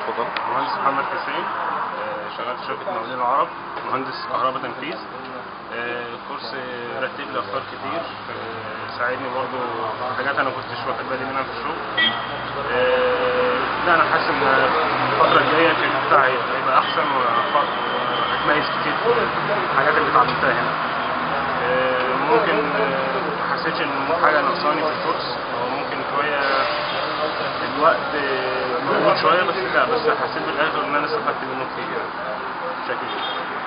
اتفضل مهندس محمد حسين آه، شغال في شركة مقاولين العرب مهندس كهرباء تنفيذ آه، كورس آه، رتب لي افكار كتير آه، ساعدني برضو في حاجات انا كنتش واخد بالي منها في الشغل آه، لا انا حاسس ان الفترة الجاية الكارير بتاعي هيبقى احسن وهتميز كتير في الحاجات اللي اتعلمتها هنا آه، ممكن آه، ما حسيتش ان حاجة ناقصاني في الكورس او ممكن شوية الوقت موجود شويه بس لا بس حسيت بالاخر ان انا استفدت منه كتير يعني بشكل كبير